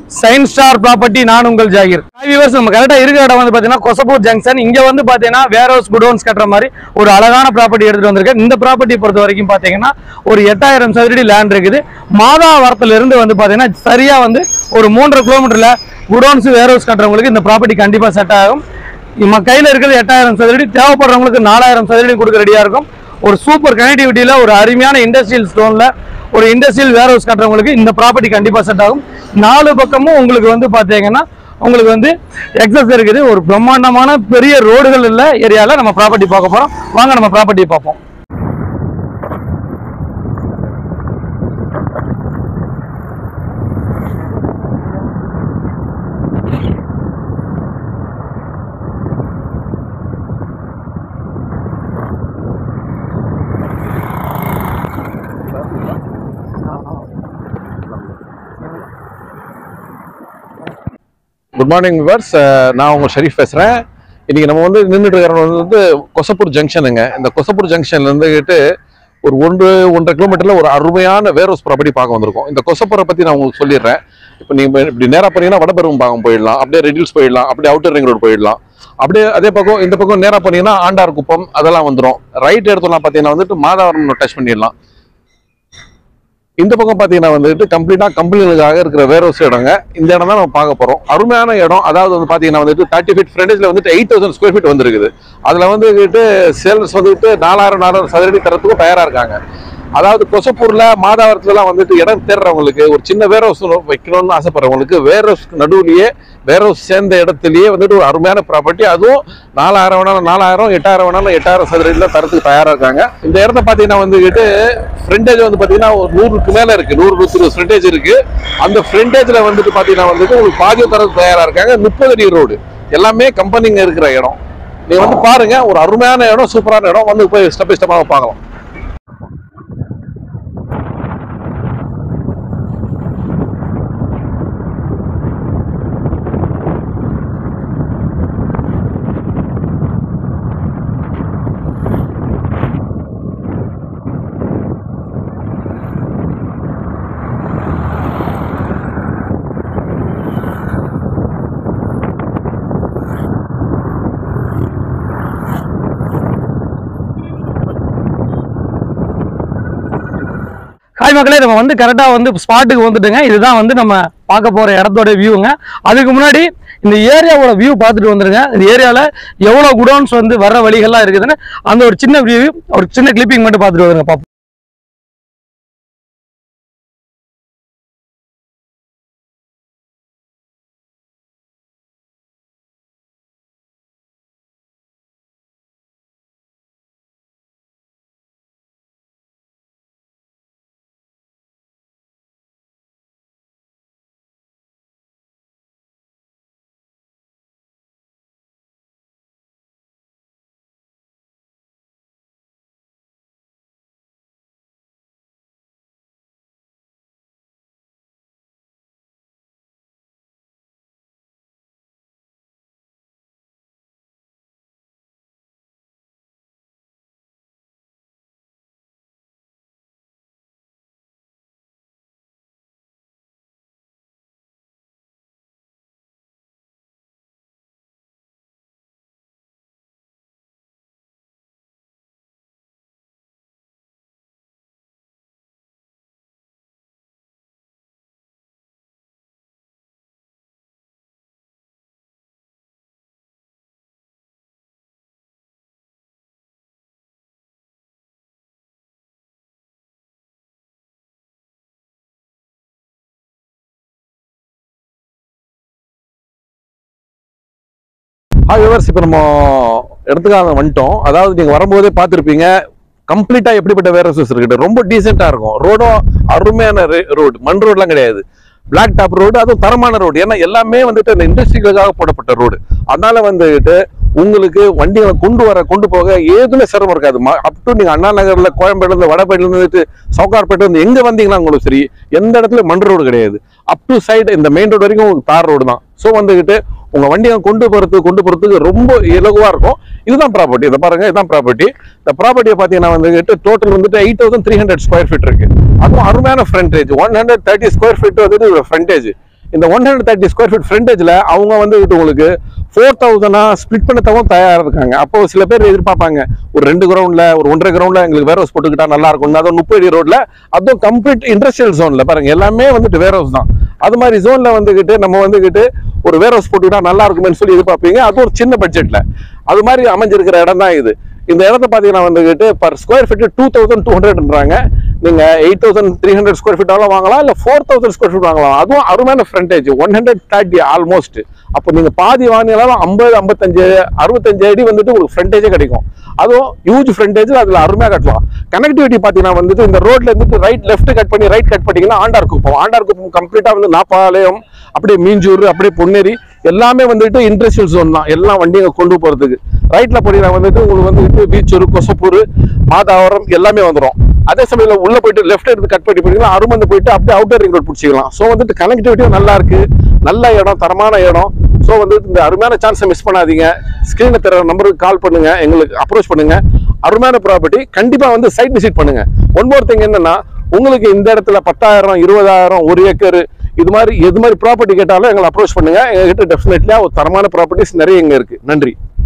sign star property நான் உங்கள் Zakir viewers நம்ம கரெக்டாக இருக்கிற இடம் வந்து பார்த்தீங்கன்னா கொசப்பூர் ஜங்ஷன் இங்கே வந்து பார்த்தீங்கன்னா வேர் ஹவுஸ் குடோன்ஸ் கட்டுற மாதிரி ஒரு அழகான ப்ராப்பர்ட்டி எடுத்துட்டு வந்திருக்கேன் இந்த ப்ராப்பர்ட்டி பொறுத்த வரைக்கும் பார்த்தீங்கன்னா ஒரு எட்டாயிரம் சதுரடி லேண்ட் இருக்குது மாதாவரத்துல இருந்து வந்து பார்த்தீங்கன்னா சரியாக வந்து ஒரு மூன்றரை கிலோமீட்டரில் குடோன்ஸ் வேர் ஹவுஸ் கட்டுறவங்களுக்கு இந்த ப்ராப்பர்ட்டி கண்டிப்பாக செட் ஆகும் நம்ம கையில் இருக்கிறது எட்டாயிரம் சதுரடி தேவைப்படுறவங்களுக்கு நாலாயிரம் சதுரடி கொடுக்க ரெடியாக இருக்கும் ஒரு சூப்பர் கனெக்டிவிட்டியில் ஒரு அருமையான இண்டஸ்ட்ரியல் ஸ்டோனில் ஒரு இண்டஸ்ட்ரியல் வேர் ஹவுஸ் கட்டுறவங்களுக்கு இந்த ப்ராப்பர்ட்டி கண்டிப்பாக செட் ஆகும் நாலு பக்கமும் உங்களுக்கு வந்து பார்த்தீங்கன்னா உங்களுக்கு வந்து எக்ஸஸ் இருக்குது ஒரு பிரம்மாண்டமான பெரிய ரோடுகள் உள்ள ஏரியாவில் நம்ம ப்ராப்பர்ட்டி பார்க்க போகிறோம் வாங்க நம்ம ப்ராப்பர்ட்டியை பார்ப்போம் குட் மார்னிங் விவர்ஸ் நான் உங்க ஷரீஃப் பேசுறேன் இன்னைக்கு நம்ம வந்து நின்றுட்டு இருக்கிறது வந்து கொசப்பூர் ஜங்ஷனுங்க இந்த கொசப்பூர் ஜங்ஷன்ல இருந்துகிட்டு ஒரு ஒன்று ஒன்றரை கிலோமீட்டர்ல ஒரு அருமையான வேர் ஹவுஸ் ப்ராப்பர்ட்டி பார்க்க வந்திருக்கோம் இந்த கொசப்பூரை பத்தி நான் உங்களுக்கு சொல்லிடுறேன் இப்போ நீங்க இப்படி நேரா போனீங்கன்னா வடபெரும் பாகம் போயிடலாம் அப்படியே ரெடில்ஸ் போயிடலாம் அப்படியே அவுட்டர் ரிங் ரோடு போயிடலாம் அப்படியே அதே பக்கம் இந்த பக்கம் நேரா போனீங்கன்னா ஆண்டார் குப்பம் அதெல்லாம் வந்துடும் ரைட் எடுத்தோம்னா பார்த்தீங்கன்னா வந்துட்டு மாதாவரம் டச் பண்ணிடலாம் இந்த பக்கம் பார்த்தீங்கன்னா வந்துட்டு கம்ப்ளீட்டாக கம்பெனிகளுக்காக இருக்கிற வேர் ஹவுஸ் இடங்க இந்த இடம் தான் நம்ம பார்க்க போகிறோம் அருமையான இடம் அதாவது வந்து பார்த்தீங்கன்னா வந்துட்டு தேர்ட்டி ஃபீட் ஃப்ரண்டேஜில் வந்துட்டு எயிட் தௌசண்ட் ஸ்கொயர் ஃபீட் வந்துருக்குது அதில் வந்துட்டு சேல்ஸ் வந்துட்டு நாலாயிரம் நாலாயிரம் சதுரடி தரத்துக்கும் தயாராக இருக்காங்க அதாவது கொசப்பூர்ல மாதாவரத்துலலாம் வந்துட்டு இடம் தேடுறவங்களுக்கு ஒரு சின்ன வேர் ஹவுஸ் வைக்கணும்னு ஆசைப்படுறவங்களுக்கு வேர் ஹவுஸ் நடுவுலயே வேர் ஹவுஸ் சேர்ந்த இடத்துலயே வந்துட்டு ஒரு அருமையான ப்ராப்பர்ட்டி அதுவும் நாலாயிரம் வேணாலும் நாலாயிரம் எட்டாயிரம் வேணாலும் எட்டாயிரம் சதுரடியில் தரத்துக்கு தயாரா இருக்காங்க இந்த இடத்த பார்த்தீங்கன்னா வந்துகிட்டு ஃப்ரண்டேஜ் வந்து பார்த்தீங்கன்னா ஒரு நூறுக்கு மேல இருக்கு நூறு நூற்றி இருபது ஃப்ரண்டேஜ் இருக்கு அந்த ஃப்ரண்டேஜ்ல வந்துட்டு பார்த்தீங்கன்னா வந்துட்டு உங்களுக்கு பாதியம் தரத்துக்கு தயாரா இருக்காங்க முப்பது அடி ரோடு எல்லாமே கம்பெனிங்க இருக்கிற இடம் நீங்க வந்து பாருங்க ஒரு அருமையான இடம் சூப்பரான இடம் வந்து போய் ஸ்டெப் பை ஸ்டெப்பாக பார்க்கலாம் ஹாய் மக்களே நம்ம வந்து கரெக்டாக வந்து ஸ்பாட்டுக்கு வந்துட்டுங்க இதுதான் வந்து நம்ம பார்க்க போகிற இடத்தோட வியூங்க அதுக்கு முன்னாடி இந்த ஏரியாவோட வியூ பார்த்துட்டு வந்துருங்க இந்த ஏரியாவில் எவ்வளோ குடோன்ஸ் வந்து வர வழிகள்லாம் இருக்குதுன்னு அந்த ஒரு சின்ன வியூ ஒரு சின்ன கிளிப்பிங் மட்டும் பார்த்துட்டு வந்துருங்க பார்ப்போம் ஹாய் விவர்ஸ் இப்போ நம்ம இடத்துக்காக வந்துட்டோம் அதாவது நீங்க வரும்போதே பார்த்துருப்பீங்க கம்ப்ளீட்டா எப்படிப்பட்ட வேர் ஹவுசஸ் இருக்குது ரொம்ப டீசெண்டா இருக்கும் ரோடும் அருமையான ரோடு மண் ரோட்லாம் கிடையாது பிளாக் டாப் ரோடு அதுவும் தரமான ரோடு ஏன்னா எல்லாமே வந்துட்டு அந்த இண்டஸ்ட்ரிகளுக்காக போடப்பட்ட ரோடு அதனால வந்துட்டு உங்களுக்கு வண்டிகளை கொண்டு வர கொண்டு போக ஏதுமே சிரமம் இருக்காது அப் டு நீங்க அண்ணா நகர்ல கோயம்பேடுல இருந்து வடபேடுல இருந்து சவுகார்பேட்டை இருந்து எங்க வந்தீங்கன்னா உங்களுக்கு சரி எந்த இடத்துல மண் ரோடு கிடையாது அப் டு சைடு இந்த மெயின் ரோடு வரைக்கும் உங்களுக்கு தார் ரோடு தான் ஸோ வந்துகிட்டு உங்க வண்டியை கொண்டு போறதுக்கு கொண்டு போறதுக்கு ரொம்ப இலகுவா இருக்கும் இதுதான் ப்ராப்பர்ட்டி இதை பாருங்க இதுதான் ப்ராப்பர்ட்டி இந்த ப்ராப்பர்ட்டியை பார்த்தீங்கன்னா வந்துட்டு டோட்டல் வந்துட்டு eight thousand three hundred square feet இருக்கு அதுவும் அருமையான frontage one hundred thirty square feet வந்துட்டு ஃப்ரண்டேஜ் இந்த one hundred thirty square feet ஃப்ரண்டேஜில் அவங்க வந்து உங்களுக்கு ஃபோர் தௌசண்டா ஸ்பிளிட் பண்ண தவும் தயாராக இருக்காங்க அப்போ சில பேர் எதிர்பார்ப்பாங்க ஒரு ரெண்டு கிரவுண்டில் ஒரு ஒன்றரை கிரவுண்டில் எங்களுக்கு வேர் ஹவுஸ் போட்டுக்கிட்டா நல்லா இருக்கும் அதுவும் முப்பது ரோட்ல அதுவும் கம்ப்ளீட் இண்டஸ்ட்ரியல் ஜோன்ல பாருங்க எல்லாமே வந்துட்டு வேர் ஹவுஸ் தான் அது மாதிரி ஜோன்ல வந்துகிட்டு நம்ம வந்துகிட்டு ஒரு வேர் ஹவுஸ் போட்டுக்கிட்டா நல்லா இருக்குமேன்னு சொல்லி எதிர்பார்ப்பீங்க அது ஒரு சின்ன பட்ஜெட்ல அது மாதிரி அமைஞ்சிருக்கிற இடம் தான் இது இந்த இடத்த பார்த்தீங்கன்னா வந்துகிட்டு per square feet two thousand two ஹண்ட்ரட்ன்றாங்க நீங்க eight thousand three hundred square ஃபீட்டாலும் வாங்கலாம் இல்ல ஃபோர் தௌசண்ட் ஸ்கொயர் ஃபீட் வாங்கலாம் அதுவும் அருமையான frontage one hundred thirty almost அப்போ நீங்க பாதி வாங்கினாலும் ஐம்பது ஐம்பத்தஞ்சு அறுபத்தஞ்சு அடி வந்துட்டு உங்களுக்கு ஃப்ரண்டேஜே கிடைக்கும் அதுவும் ஹியூஜ் ஃப்ரண்டேஜ் அதுல அருமையா கட்டலாம் கனெக்டிவிட்டி பாத்தீங்கன்னா வந்துட்டு இந்த ரோட்ல இருந்துட்டு ரைட் லெஃப்ட் கட் பண்ணி ரைட் கட் பண்ணீங்கன்னா ஆண்டார் குப்பம் ஆண்டார் குப்பம் கம்ப்ளீட்டா வந்து நாப்பாளையம் அப்படியே மீஞ்சூர் அப்படியே பொன்னேரி எல்லாமே வந்துட்டு இண்டஸ்ட்ரியல் ஜோன் தான் எல்லாம் வண்டிங்க கொண்டு போறதுக்கு ரைட்ல போனீங்கன்னா வந்துட்டு உங்களுக்கு வந்துட்டு பீச்சூர் கொசப்பூர் மாதாவரம் எல்லாமே வந்துடும் அதே சமயத்தில் உள்ள போயிட்டு லெஃப்ட் எடுத்து கட் பண்ணி போனீங்கன்னா அருமந்து போயிட்டு அப்படியே அவுட்டர் ரிங் ரோட் பிடிச்சிக்கலாம் ஸோ வந்துட்டு கனெக்டிவிட்டியும் நல்லா இருக்கு நல்ல இடம் தரமான இடம் ஸோ வந்துட்டு இந்த அருமையான சான்ஸை மிஸ் பண்ணாதீங்க ஸ்க்ரீனில் தர நம்பருக்கு கால் பண்ணுங்க எங்களுக்கு அப்ரோச் பண்ணுங்க அருமையான ப்ராப்பர்ட்டி கண்டிப்பா வந்து சைட் விசிட் பண்ணுங்க ஒன் மோர் திங் என்னன்னா உங்களுக்கு இந்த இடத்துல பத்தாயிரம் இருபதாயிரம் ஒரு ஏக்கர் இது மாதிரி எது மாதிரி ப்ராப்பர்ட்டி கேட்டாலும் எங்களை அப்ரோச் பண்ணுங்க எங்ககிட்ட டெஃபினெட்லியா ஒரு தரமான ப்ராப்பர்ட்டிஸ் நிறைய இங்க இருக்கு நன்றி